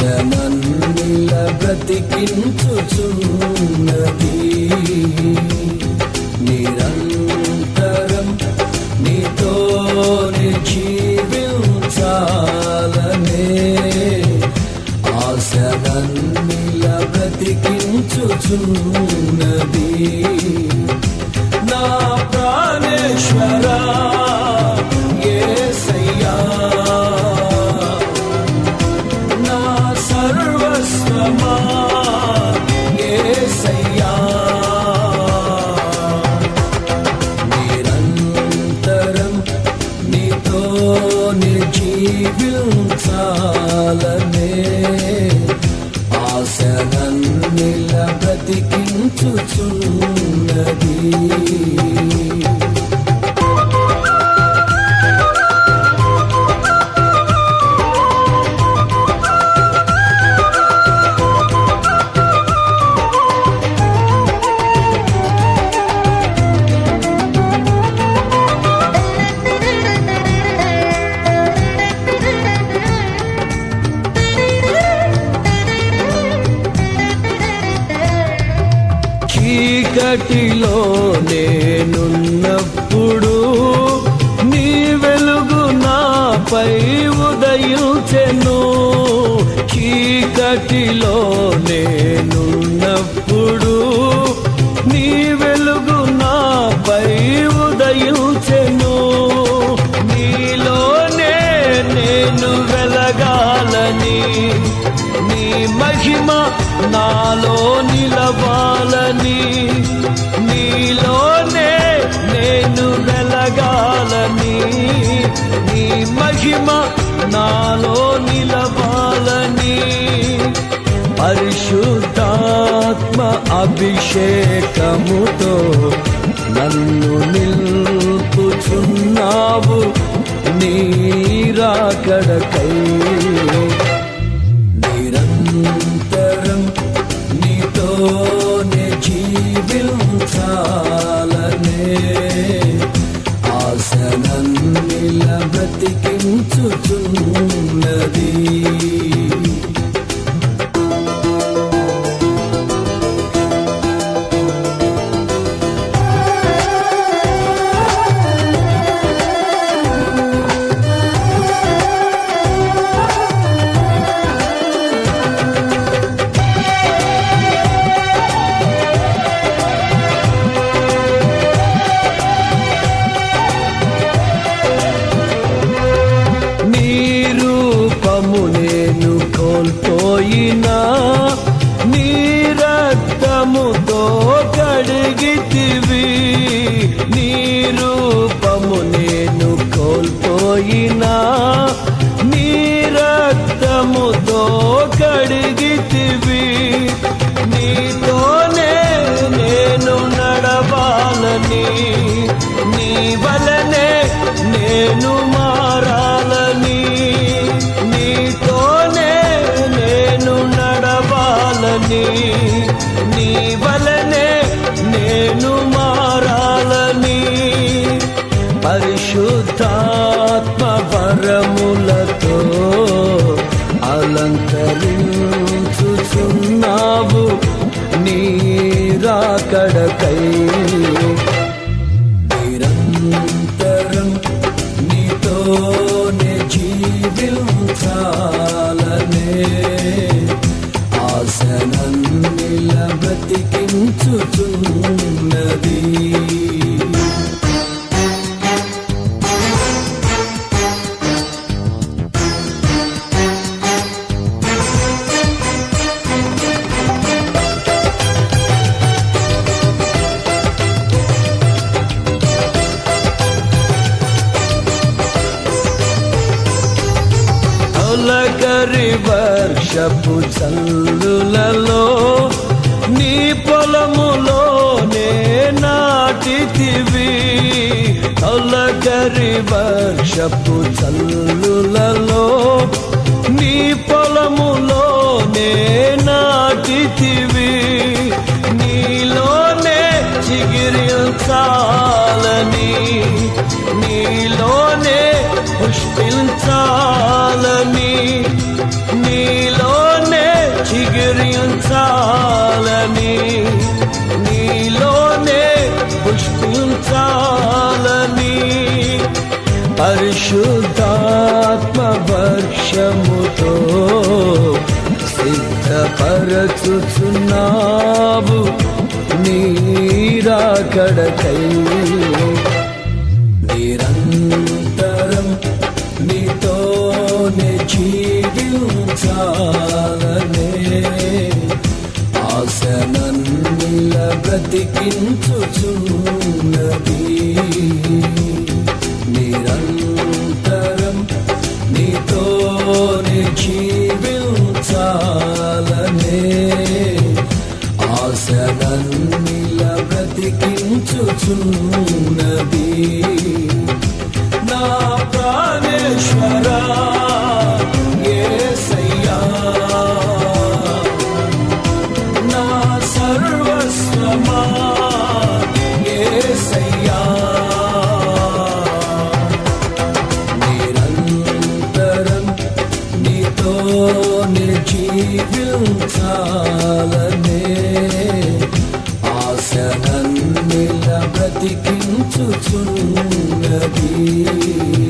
ఆశనన్నిల బ్రతికించుచున్నది నిరంతరం నీతోనే జీవించాలనే ఆశనన్నిల బ్రతికించుచున్నది నా ప్రాణేశ్వరా యేసయ్యా నా సర్వస్వమా యేసయ్యా నిరంతరం నీతోనే జీవించాలనే ఆశనన్నిల బ్రతికించుచున్నది చీకటిలో నేనున్నప్పుడు నీ వెలుగు నాపై ఉదయించెను చీకటిలో నేనున్నప్పుడు నీ వెలుగు నాపై ఉదయించెను నీలోనే నేను వెలగాలని నీ మహిమ నాలో నిలవాలని నీలోనే నేను వెలగాలని నీ మహిమ నాలో నిలవాలని పరిశుద్ధాత్మ అభిషేకముతో నన్ను నిల్పుచున్నావు నీరాకడకై నిరంతరం నీతోనే జీవించాలనే ఆసనన్నిల బ్రతికించుచున్నది నీ రూపము నేను కోల్పోయినా నీ రక్తముతో కడిగితివి నీ రూపము నేను కోల్పోయినా నీ రక్తముతో కడిగితివి నీతోనే నేను నడవాలని నీ వలనే నేను మారాలని నీతోనే నేను నడవాలని నీ వలనే నేను మారాలని పరిశుద్ధాత్మ వరములతో అలంకరించుచున్నావు నీరాకడకై నిరంతరం నీతోనే జీవించాలనే ఆసనన్నిల బ్రతికించుచున్నది తొలకరి వర్షపు చల్లులలో నీ పొలములోనే నాటితివి తొలకరి వర్షపు చల్లులలో నీ పొలములోనే నాటితివి నీలోనే చిగిరించాలని నీలోనే పుష్పించాలని నీలోనే గిరించాలని నీలోనే పుష్పించాలని పరిశుద్ధాత్మ వర్షముతో సిద్ధపరచుచున్నావు నీరాకడకై నిరంతరం నీతోనే జీవించాలనే ఆశనన్నిల బ్రతికించుచున్నది నిరంతరం నీతోనే జీవించాలనే ఆశనన్నిల బ్రతికించుచున్నది నా ప్రాణేశ్వరా యేసయ్యా నా సర్వస్వమా యేసయ్యా నిరంతరం నీతోనే జీవించాలనే ఆశనన్నిల బ్రతికించుచున్నది